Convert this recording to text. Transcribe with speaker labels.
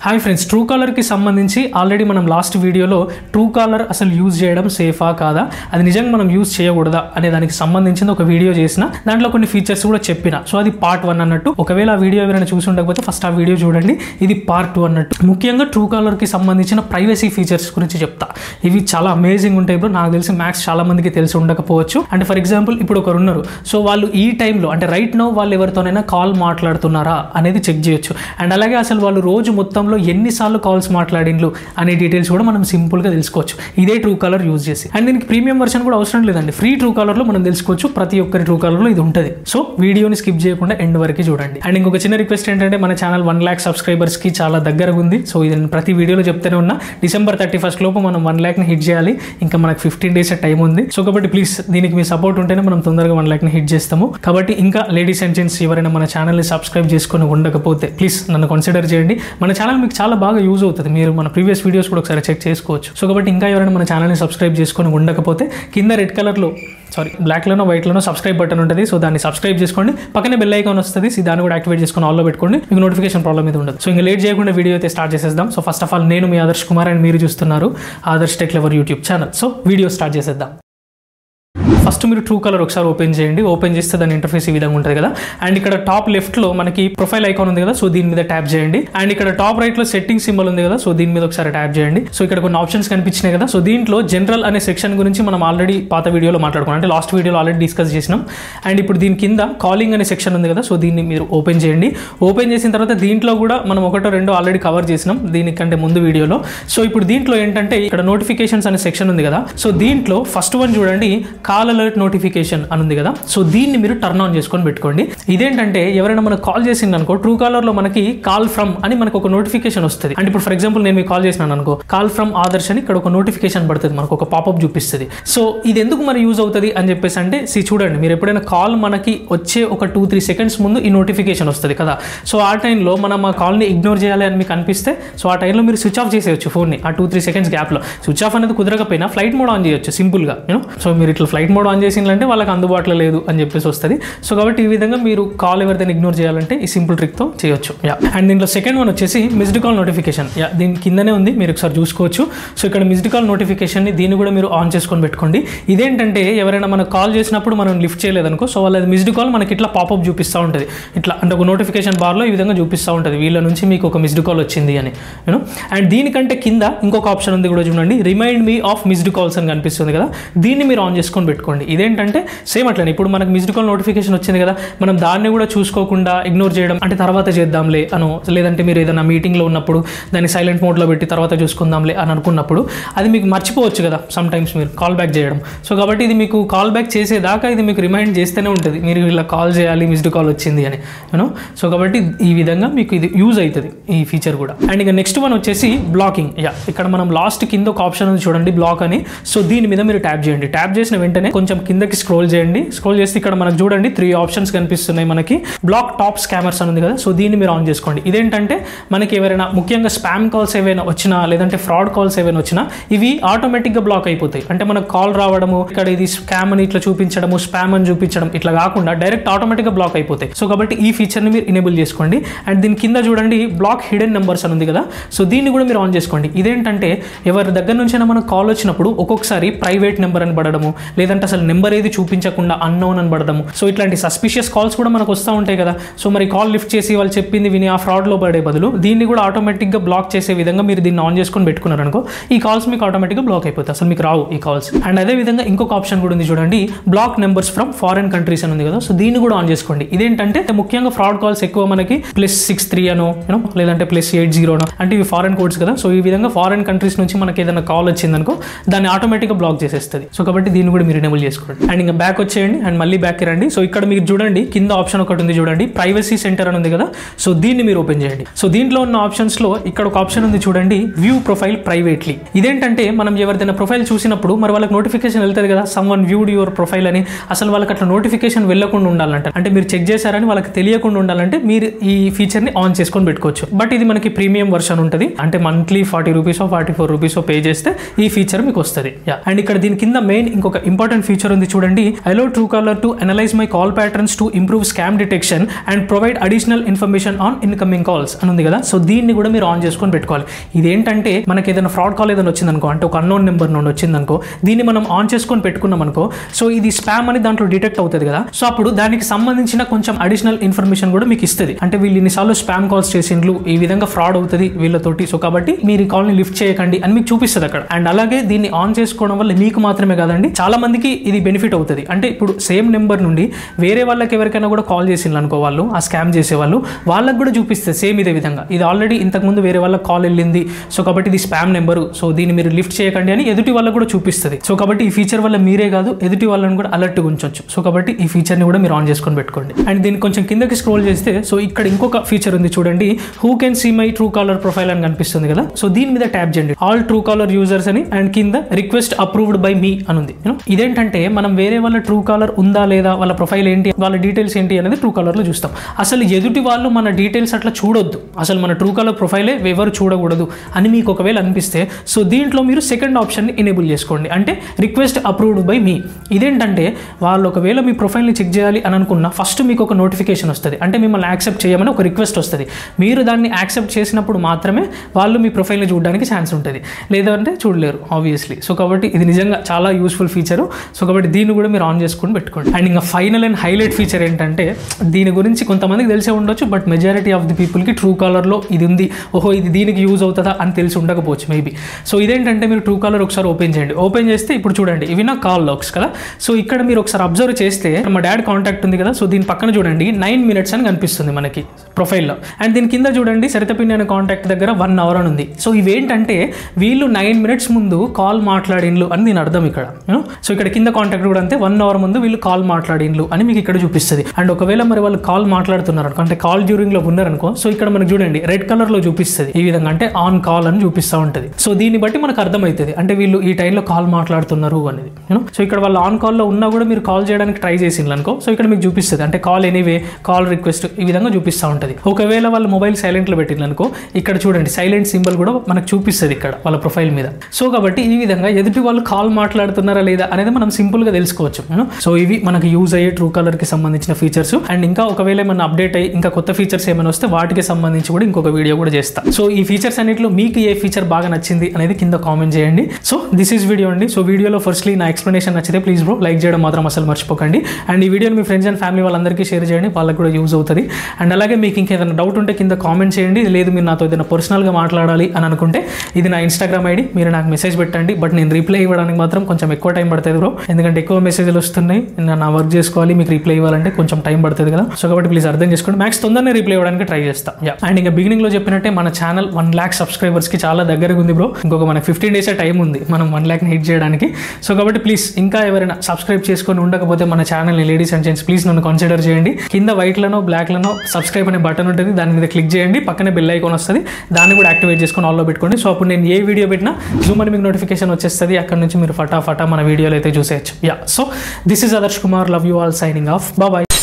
Speaker 1: Hi friends true కాలర్కి సంబంధించి already మనం last వీడియోలో ట్రూ కాలర్ అసలు యూజ్ చేయడం సేఫా కాదా అది నిజంగా మనం యూజ్ చేయకూడదా అనే దానికి సంబంధించిన ఒక వీడియో చేసిన దాంట్లో కొన్ని ఫీచర్స్ కూడా చెప్పిన సో అది పార్ట్ వన్ అన్నట్టు ఒకవేళ ఆ వీడియో ఎవరైనా చూసి ఉండకపోతే ఫస్ట్ ఆ వీడియో చూడండి ఇది పార్ట్ టూ అన్నట్టు ముఖ్యంగా ట్రూ కాలర్కి సంబంధించిన ప్రైవసీ ఫీచర్స్ గురించి చెప్తా ఇవి చాలా అమేజింగ్ ఉంటాయి బ్రో నాకు తెలిసి మ్యాక్స్ చాలా మందికి తెలిసి ఉండకపోవచ్చు అంటే ఫర్ ఎగ్జాంపుల్ ఇప్పుడు ఒకరు ఉన్నారు సో వాళ్ళు ఈ టైంలో అంటే రైట్ నో వాళ్ళు ఎవరితోనైనా కాల్ మాట్లాడుతున్నారా అనేది చెక్ చేయొచ్చు అండ్ అలాగే అసలు వాళ్ళు రోజు మొత్తంలో ఎన్నిసార్లు కాల్స్ మాట్లాడిండ్లు అనే డీటెయిల్స్ కూడా మనం సింపుల్గా తెలుసుకోవచ్చు ఇదే ట్రూ కాలర్ యూజ్ చేసి అండ్ దీనికి ప్రీమియం వర్షన్ కూడా అవసరం లేదండి ఫ్రీ ట్రూ కాలర్లో మనం తెలుసుకోవచ్చు ప్రతి ఒక్కరి ట్రూ కాలర్లో ఇది ఉంటుంది సో వీడియోని స్కిప్ చేయకుండా ఎండ్ వరకు చూడండి అండ్ ఇంకొక చిన్న రిక్వెస్ట్ ఏంటంటే మన ఛానల్ వన్ ల్యాక్ సబ్స్క్రైబర్స్కి చాలా దగ్గరగా ఉంది సో ఇది నేను ప్రతి వీడియోలో చెప్తూనే ఉన్నా డిసెంబర్ థర్టీ ఫస్ట్ లోపు మనం వన్ ల్యాక్ని హిట్ చేయాలి ఇంకా మనకు ఫిఫ్టీన్ డేస్ టైం ఉంది సో కాబట్టి ప్లీజ్ దీనికి మీ సపోర్ట్ ఉంటేనే మనం తొందరగా వన్ ల్యాక్ని హిట్ చేస్తాము కాబట్టి ఇంకా లేడీస్ అండ్ జెంట్స్ ఎవరైనా మన ఛానల్ని సబ్స్క్రైబ్ చేసుకొని ఉండకపోతే ప్లీజ్ నన్ను కన్సిడర్ చేయండి మన ఛానల్ మీకు చాలా బాగా యూజ్ అవుతుంది మీరు మన ప్రీవియస్ వీడియోస్ కూడా ఒకసారి చెక్ చేసుకోవచ్చు సో కాబట్టి ఇంకా ఎవరైనా మన ఛానల్ని సబ్స్క్రైబ్ చేసుకొని ఉండకపోతే కింద రెడ్ కలర్లో సారీ బ్లాక్లోనో వైట్లోనో సబ్స్క్రైబ్ బటన్ ఉంటుంది సో దాన్ని సబ్స్క్రైబ్ చేసుకోండి పక్కనే బెల్ ఐకాన్ వస్తుంది సో దాన్ని కూడా యాక్టివేట్ చేసుకొని ఆల్లో పెట్టుకోండి మీకు నోటిఫికేషన్ ప్రాబ్లం ఇది ఉండదు సో ఇంకా లేట్ చేయకుండా వీడియో అయితే స్టార్ట్ చేసేద్దాం సో ఫస్ట్ ఆఫ్ ఆల్ నేను మీ ఆదర్శ్ కుమార్ అండ్ మీరు చూస్తున్నారు Adarsh tech lever YouTube channel so video start చేసేద్దాం ఫస్ట్ మీరు ట్రూ కలర్ ఒకసారి ఓపెన్ చేయండి ఓపెన్ చేస్తే దాని ఇంటర్ఫేస్ ఈ విధంగా ఉంటుంది కదా అండ్ ఇక్కడ టాప్ లెఫ్ట్ లో మనకి ప్రొఫైల్ ఐకాన్ ఉంది కదా సో దీని మీద ట్యాప్ చేయండి అండ్ ఇక్కడ టాప్ రైట్ లో సెట్టింగ్ సింబల్ ఉంది కదా సో దీని మీద ఒకసారి ట్యాప్ చేయండి సో ఇక్కడ కొన్ని ఆప్షన్స్ కనిపించినాయి కదా సో దీంట్లో జనరల్ అనే సెక్షన్ గురించి మనం ఆల్రెడీ పాత వీడియోలో మాట్లాడుకున్నాం అంటే లాస్ట్ వీడియోలో ఆల్రెడీ డిస్కస్ చేసినాం అండ్ ఇప్పుడు దీని కింద కాలింగ్ అనే సెక్షన్ ఉంది కదా సో దీన్ని మీరు ఓపెన్ చేయండి ఓపెన్ చేసిన తర్వాత దీంట్లో కూడా మనం ఒకటో రెండో ఆల్రెడీ కవర్ చేసినాం దీనికంటే ముందు వీడియోలో సో ఇప్పుడు దీంట్లో ఏంటంటే ఇక్కడ నోటిఫికేషన్స్ అనే సెక్షన్ ఉంది కదా సో దీంట్లో ఫస్ట్ వన్ చూడండి కాల్ అలర్ట్ నోటిఫికేషన్ అని ఉంది కదా సో దీన్ని మీరు టర్న్ ఆన్ చేసుకొని పెట్టుకోండి ఇదేంటంటే ఎవరైనా మనకు కాల్ చేసింది అనుకో ట్రూ కాలర్ లో మనకి కాల్ ఫ్రమ్ అని మనకు ఒక నోటిఫికేషన్ వస్తుంది అంటే ఇప్పుడు ఫర్ ఎగ్జాంపుల్ నేను మీకు కాల్ చేసినాను అనుకో కాల్ ఫ్రమ్ ఆదర్శ్ అని ఇక్కడ ఒక నోటిఫికేషన్ పడుతుంది మనకు ఒక పాపప్ చూపిస్తుంది సో ఇది ఎందుకు మరి యూజ్ అవుతుంది అని చెప్పేసి అంటే సి చూడండి మీరు ఎప్పుడైనా కాల్ మనకి వచ్చే ఒక టూ త్రీ సెకండ్స్ ముందు ఈ నోటిఫికేషన్ వస్తుంది కదా సో ఆ టైంలో మనం ఆ కాల్ని ఇగ్నోర్ చేయాలి అని మీకు అనిపిస్తే సో ఆ టైంలో మీరు స్విచ్ ఆఫ్ చేసేయచ్చు ఫోన్ని ఆ టూ త్రీ సెకండ్స్ గ్యాప్లో స్విచ్ ఆఫ్ అనేది కుదరకపోయినా ఫ్లైట్ మోడ్ ఆన్ చేయొచ్చు సింపుల్గా యూనో సో మీరు ఇట్లా ఫ్లైట్ మోడ్ ఆన్ చేసిందంటే వాళ్ళకి అందుబాటులో లేదు అని చెప్పేసి వస్తుంది సో కాబట్టి ఈ విధంగా మీరు కాల్ ఎవరిదైనా ఇగ్నోర్ చేయాలంటే ఈ సింపుల్ ట్రిక్తో చేయొచ్చు యా అండ్ దీంట్లో సెకండ్ వన్ వచ్చేసి మిస్డ్ కాల్ నోటిఫికేషన్ యా దీని కిందనే ఉంది మీరు ఒకసారి చూసుకోవచ్చు సో ఇక్కడ మిస్డ్ కాల్ నోటిఫికేషన్ని దీన్ని కూడా మీరు ఆన్ చేసుకొని పెట్టుకోండి ఇదేంటంటే ఎవరైనా మనకు కాల్ చేసినప్పుడు మనం లిఫ్ట్ చేయలేదనుకో సో వాళ్ళది మిస్డ్ కాల్ మనకి ఇట్లా పాపప్ చూపిస్తూ ఉంటుంది ఇట్లా అంటే ఒక నోటిఫికేషన్ బార్లో ఈ విధంగా చూపిస్తూ ఉంటుంది వీళ్ళ నుంచి మీకు ఒక మిస్డ్ కాల్ వచ్చింది అని యూనో అండ్ దీనికంటే కింద ఇంకొక ఆప్షన్ ఉంది కూడా చూడండి remind me of missed calls అని కనిపిస్తుంది కదా దీన్ని మీరు ఆన్ చేసుకొని పెట్టుకోండి ఇదేంటంటే సేమ్ అట్లనే ఇప్పుడు మనకు మిస్డ్ కాల్ నోటిఫికేషన్ వచ్చింది కదా మనం దాన్ని కూడా చూసుకోకుండా ఇగ్నోర్ చేయడం అంటే తర్వాత చేద్దాంలే అను లేదంటే మీరు ఏదైనా మీటింగ్లో ఉన్నప్పుడు దాన్ని సైలెంట్ మోడ్లో పెట్టి తర్వాత చూసుకుందాంలే అని అనుకున్నప్పుడు అది మీకు మర్చిపోవచ్చు కదా సమ్ టైమ్స్ మీరు కాల్ బ్యాక్ చేయడం సో కాబట్టి ఇది మీకు కాల్ బ్యాక్ చేసేదాకా ఇది మీకు రిమైండ్ చేస్తూనే ఉంటుంది మీరు ఇలా కాల్ చేయాలి మిస్డ్ కాల్ వచ్చింది అని యూనో సో కాబట్టి ఈ విధంగా మీకు ఇది యూజ్ అవుతుంది ఈ ఫీచర్ కూడా అండ్ ఇక నెక్స్ట్ వన్ వచ్చేసి బ్లాకింగ్ యా ఇక్కడ మనం లాస్ట్ కింద ఒక ఆప్షన్ ఉంది చూడండి బ్లాక్ అని సో దీని మీద మీరు ట్యాప్ చేయండి ట్యాప్ చేసిన వెంటనే కొంచెం కిందకి స్క్రోల్ చేయండి స్క్రోల్ చేస్తే ఇక్కడ మనకు చూడండి త్రీ ఆప్షన్స్ కనిపిస్తున్నాయి మనకి బ్లాక్ టాప్ స్కామర్స్ అని ఉంది కదా సో దీన్ని మీరు ఆన్ చేసుకోండి ఇదేంటంటే మనకి ఎవరైనా ముఖ్యంగా స్పామ్ కాల్స్ ఏవైనా వచ్చినా లేదంటే ఫ్రాడ్ కాల్స్ ఏవైనా వచ్చినా ఇవి ఆటోమేటిక్గా బ్లాక్ అయిపోతాయి అంటే మనకు కాల్ రావడము ఇక్కడ ఇది స్కామ్ అని ఇట్లా చూపించడము స్పామ్ అని చూపించడం ఇట్లా కాకుండా డైరెక్ట్ ఆటోమేటిక్గా బ్లాక్ అయిపోతాయి సో కాబట్టి ఈ ఫీచర్ని మీరు ఇనేబుల్ చేసుకోండి అండ్ దీని కింద చూడండి బ్లాక్ హిడెన్ నెంబర్స్ అని ఉంది కదా సో దీన్ని కూడా మీరు ఆన్ చేసుకోండి ఇదేంటంటే ఎవరి దగ్గర నుంచైనా మనకు కాల్ వచ్చినప్పుడు ఒక్కొక్కసారి ప్రైవేట్ నెంబర్ అని పడడము లేదంటే అసలు నెంబర్ ఏది చూపించకుండా అన్నోన్ అని పడడము సో ఇట్లాంటి సస్పిషియస్ కాల్స్ కూడా మనకు వస్తూ ఉంటాయి కదా సో మరి కాల్ లిఫ్ట్ చేసి వాళ్ళు చెప్పింది విని ఆ ఫ్రాడ్లో పడే బదులు దీన్ని కూడా ఆటోమేటిక్గా బ్లాక్ చేసే విధంగా మీరు దీన్ని ఆన్ చేసుకొని పెట్టుకున్నారు అనుకో ఈ కాల్స్ మీకు ఆటోమేటిక్గా బ్లాక్ అయిపోతాయి అసలు మీకు రావు ఈ కాల్స్ అండ్ అదే విధంగా ఇంకొక ఆప్షన్ కూడా ఉంది చూడండి block numbers from foreign countries అని ఉంది కదా సో దీన్ని కూడా ఆన్ చేసుకోండి ఇదేంటంటే ముఖ్యంగా ఫ్రాడ్ కాల్స్ ఎక్కువ మనకి ప్లస్ సిక్స్ త్రీ అనో యూనో లేదంటే ప్లస్ ఎయిట్ జీరోనో అంటే ఇవి ఫారెన్ కోడ్స్ కదా సో ఈ విధంగా ఫారెన్ కంట్రీస్ నుంచి మనకి ఏదైనా కాల్ వచ్చిందనుకో దాన్ని ఆటోమేటిక్గా బ్లాక్ చేసేస్తుంది సో కాబట్టి దీన్ని కూడా మీరు ఎనేబుల్ చేసుకోండి అండ్ ఇంకా బ్యాక్ వచ్చేయండి అండ్ మళ్ళీ బ్యాక్ రండి సో ఇక్కడ మీరు చూడండి కింద ఆప్షన్ ఒకటి ఉంది చూడండి ప్రైవసీ సెంటర్ అని ఉంది కదా సో దీన్ని మీరు ఓపెన్ చేయండి సో దీంట్లో ఉన్న ఆప్షన్స్ లో ఇక్కడ ఒక ఆప్షన్ ఉంది చూడండి వ్యూ ప్రొఫైల్ ప్రైవేట్లీ ఇదేంటంటే మనం ఎవరిదైనా ప్రొఫైల్ చూసినప్పుడు మరి వాళ్ళకి నోటిఫికేషన్ వెళ్తుంది కదా someone viewed your profile అని అసలు వాళ్ళకి అట్లా నోటిఫికేషన్ వెళ్ళకుండా ఉండాలంట అంటే మీరు చెక్ చేశారని వాళ్ళకి తెలియకుండా ఉండాలంటే మీరు ఈ ఫీచర్ని ఆన్ చేసుకొని పెట్టుకోవచ్చు బట్ ఇది మనకి ప్రీమియం వర్షన్ ఉంటుంది అంటే monthly forty rupees forty four rupees pay చేస్తే ఈ ఫీచర్ మీకు వస్తుంది యా అండ్ ఇక్కడ దీని కింద మెయిన్ ఇంకొక ఇంపార్టెంట్ ఫీచర్ ఫీచర్ ఉంది చూడండి allow true caller to analyse my call patterns to improve scam detection and provide additional information on incoming calls అని ఉంది కదా సో దీన్ని కూడా మీరు ఆన్ చేసుకొని పెట్టుకోవాలి ఇదేంటంటే మనకి ఏదైనా ఫ్రాడ్ కాల్ ఏదైనా వచ్చిందనుకో అంటే ఒక అన్నోన్ నెంబర్ నుండి వచ్చిందనుకో దీన్ని మనం ఆన్ చేసుకొని పెట్టుకున్నాం అనుకో సో ఇది స్పామ్ అని దాంట్లో డిటెక్ట్ అవుతుంది కదా సో అప్పుడు దానికి సంబంధించిన కొంచెం అడిషనల్ ఇన్ఫర్మేషన్ కూడా మీకు ఇస్తుంది అంటే వీళ్ళు ఇన్నిసార్లు స్పామ్ కాల్స్ చేసిండ్లు ఈ విధంగా ఫ్రాడ్ అవుతుంది వీళ్ళతోటి సో కాబట్టి మీరు ఈ కాల్ని లిఫ్ట్ చేయకండి అని మీకు చూపిస్తుంది అక్కడ అండ్ అలాగే దీన్ని ఆన్ చేసుకోవడం వల్ల మీకు మాత్రమే కాదండి చాలా మందికి ఇది బెనిఫిట్ అవుతుంది అంటే ఇప్పుడు సేమ్ నెంబర్ నుండి వేరే వాళ్ళకి ఎవరికైనా కూడా కాల్ చేసిండ్రు అనుకో వాళ్ళు ఆ స్కామ్ చేసే వాళ్ళు వాళ్ళకి కూడా చూపిస్తుంది సేమ్ ఇదే విధంగా ఇది ఆల్రెడీ ఇంతకుముందు వేరే వాళ్ళకి కాల్ వెళ్ళింది సో కాబట్టి ఇది స్పామ్ నెంబరు సో దీన్ని మీరు లిఫ్ట్ చేయకండి అని ఎదుటి వాళ్ళకు కూడా చూపిస్తుంది సో కాబట్టి ఈ ఫీచర్ వల్ల మీరే కాదు ఎదుటి వాళ్ళని కూడా అలర్ట్గా ఉంచవచ్చు సో కాబట్టి ఈ ఫీచర్ని కూడా మీరు ఆన్ చేసుకొని పెట్టుకోండి అండ్ దీన్ని కొంచెం కిందకి స్క్రోల్ చేస్తే సో ఇక్కడ ఇంకొక ఫీచర్ ఉంది చూడండి who can see my true caller profile అని కనిపిస్తుంది కదా సో దీని మీద ట్యాప్ చేయండి ఆల్ ట్రూ కాలర్ యూజర్స్ అని అండ్ కింద రిక్వెస్ట్ అప్రూవ్డ్ బై మీ అని ఉంది You know, ఇదేంటంటే మనం వేరే వాళ్ళ ట్రూ కాలర్ ఉందా లేదా వాళ్ళ ప్రొఫైల్ ఏంటి వాళ్ళ డీటెయిల్స్ ఏంటి అనేది ట్రూ కాలర్లో చూస్తాం అసలు ఎదుటి వాళ్ళు మన డీటెయిల్స్ అట్లా చూడొద్దు అసలు మన ట్రూ కాలర్ ప్రొఫైలే ఎవరు చూడకూడదు అని మీకు ఒకవేళ అనిపిస్తే సో దీంట్లో మీరు సెకండ్ ఆప్షన్ని ఎనేబుల్ చేసుకోండి అంటే రిక్వెస్ట్ అప్రూవ్డ్ బై మీ ఇదేంటంటే వాళ్ళు ఒకవేళ మీ ప్రొఫైల్ని చెక్ చేయాలి అని అనుకున్న ఫస్ట్ మీకు ఒక నోటిఫికేషన్ వస్తుంది అంటే మిమ్మల్ని యాక్సెప్ట్ చేయమని ఒక రిక్వెస్ట్ వస్తుంది మీరు దాన్ని యాక్సెప్ట్ చేసినప్పుడు మాత్రమే వాళ్ళు మీ ప్రొఫైల్ని చూడడానికి ఛాన్స్ ఉంటుంది లేదంటే చూడలేరు ఆబ్వియస్లీ సో కాబట్టి ఇది నిజంగా చాలా యూస్ఫుల్ ఫీచరు సో కాబట్టి దీన్ని కూడా మీరు ఆన్ చేసుకొని పెట్టుకోండి అండ్ ఇంకా ఫైనల్ అండ్ హైలైట్ ఫీచర్ ఏంటంటే దీని గురించి కొంతమందికి తెలిసే ఉండొచ్చు బట్ మెజారిటీ ఆఫ్ ది పీపుల్కి ట్రూ కాలర్లో ఇది ఉంది ఓహో ఇది దీనికి యూజ్ అవుతుందా అని తెలిసి ఉండకపోవచ్చు మేబీ సో ఇదేంటంటే మీరు ట్రూ కాలర్ ఒకసారి ఓపెన్ చేయండి ఓపెన్ చేస్తే ఇప్పుడు చూడండి ఇవి నా కాల్ లాక్స్ కదా సో ఇక్కడ మీరు ఒకసారి అబ్జర్వ్ చేస్తే మా డాడ్ కాంటాక్ట్ ఉంది కదా సో దీని పక్కన చూడండి నైన్ మినిట్స్ అని కనిపిస్తుంది మనకి ప్రొఫైల్లో అండ్ దీని కింద చూడండి సరితపిన్ని అనే కాంటాక్ట్ దగ్గర వన్ అవర్ అని ఉంది సో ఇవేంటంటే వీళ్ళు నైన్ మినిట్స్ ముందు కాల్ మాట్లాడిండ్లు అని దీని అర్థం ఇక్కడ you know? సో ఇక్కడ కింద కాంటాక్ట్ కూడా అంతే వన్ అవర్ ముందు వీళ్ళు కాల్ మాట్లాడిండ్లు అని మీకు ఇక్కడ చూపిస్తుంది అండ్ ఒకవేళ మరి వాళ్ళు కాల్ మాట్లాడుతున్నారు అనుకో అంటే కాల్ డ్యూరింగ్ లో ఉన్నారనుకో సో ఇక్కడ మనకు చూడండి రెడ్ కలర్ లో చూపిస్తుంది ఈ విధంగా అంటే ఆన్ కాల్ అని చూపిస్తూ ఉంటుంది సో దీన్ని బట్టి మనకు అర్థమవుతుంది అంటే వీళ్ళు ఈ టైంలో కాల్ మాట్లాడుతున్నారు అనేది you know? సో ఇక్కడ వాళ్ళు ఆన్ కాల్లో ఉన్నా కూడా మీరు కాల్ చేయడానికి ట్రై చేసిండ్రు అనుకో సో ఇక్కడ మీకు చూపిస్తుంది అంటే కాల్ ఎనీవే కాల్ రిక్వెస్ట్ ఈ విధంగా చూపిస్తూ ఉంటుంది ఒకవేళ వాళ్ళు మొబైల్ సైలెంట్లో పెట్టిండ్రు అనుకో ఇక్కడ చూడండి సైలెంట్ సింబల్ కూడా మనకు చూపిస్తుంది ఇక్కడ వాళ్ళ ప్రొఫైల్ మీద సో కాబట్టి ఈ విధంగా ఎదుటి వాళ్ళు కాల్ మాట్లాడుతున్నారా లేదా అనేది మనం సింపుల్ గా తెలుసుకోవచ్చు you know? సో ఇవి మనకు యూజ్ అయ్యే ట్రూ కలర్ కి సంబంధించిన ఫీచర్స్ అండ్ ఇంకా ఒకవేళ ఏమైనా అప్డేట్ అయ్యి ఇంకా కొత్త ఫీచర్స్ ఏమైనా వస్తే వాటికి సంబంధించి కూడా ఇంకొక వీడియో కూడా చేస్తా సో ఈ ఫీచర్స్ అన్నింటిలో మీకు ఏ ఫీచర్ బాగా నచ్చింది అనేది కింద కామెంట్ చేయండి సో దిస్ ఈస్ వీడియో అండి సో వీడియోలో ఫస్ట్లీ నా ఎక్స్ప్లెనేషన్ నచ్చితే ప్లీజ్ బ్రో లైక్ చేయడం మాత్రం అసలు మర్చిపోకండి అండ్ ఈ వీడియోని మీ ఫ్రెండ్స్ అండ్ ఫ్యామిలీ వాళ్ళందరికీ షేర్ చేయండి వాళ్ళకి కూడా యూజ్ అవుతుంది అండ్ అలాగే మీకు ఇంకేదైనా డౌట్ ఉంటే కింద కామెంట్ చేయండి లేదు మీరు నాతో ఏదైనా పర్సనల్గా మాట్లాడాలి అని అనుకుంటే ఇది నా ఇన్స్టాగ్రామ్ ఐడి మీరు నాకు మెసేజ్ పెట్టండి బట్ నేను రిప్లై ఇవ్వడానికి మాత్రం కొంచెం ఎక్కువ టైం పడుతుంది బ్రో ఎందుకంటే ఎక్కువ మెసేజ్లు వస్తున్నాయి నేను నా వర్క్ చేసుకోవాలి మీకు రిప్లై ఇవ్వాలంటే కొంచెం టైం పడుతుంది కదా సో కాబట్టి ప్లీజ్ అర్థం చేసుకోండి మ్యాక్స్ తొందరనే రిప్లై ఇవ్వడానికి ట్రై చేస్తా యా అండ్ ఇంకా బిగినింగ్ లో చెప్పినట్టే మన ఛానల్ వన్ ల్యాక్ సబ్స్క్రైబర్స్ కి చాలా దగ్గరగా ఉంది బ్రో ఇంకొక మనకి ఫిఫ్టీన్ డేస్ టైం ఉంది మనం వన్ ల్యాక్ హిట్ చేయడానికి సో కాబట్టి ప్లీజ్ ఇంకా ఎవరైనా సబ్స్క్రైబ్ చేసుకొని ఉండకపోతే మన channel ladies and gents please నన్ను కన్సిడర్ చేయండి కింద వైట్ లలో బ్లాక్ లలో సబ్స్క్రైబ్ అనే బటన్ ఉంటుంది దాని మీద క్లిక్ చేయండి పక్కనే బెల్ ఐకాన్ వస్తుంది దాన్ని కూడా యాక్టివేట్ చేసుకొని ఆల్లో పెట్టుకోండి సో అప్పుడు నేను ఏ వీడియో పెట్టినా జూమ్ అని మీకు నోటిఫికేషన్ వచ్చేస్తుంది అక్కడ నుంచి మీరు ఫటాఫటా మన వీడియోలో అయితే చూసేయచ్చు yeah so this is Adarsh Kumar love you all signing off bye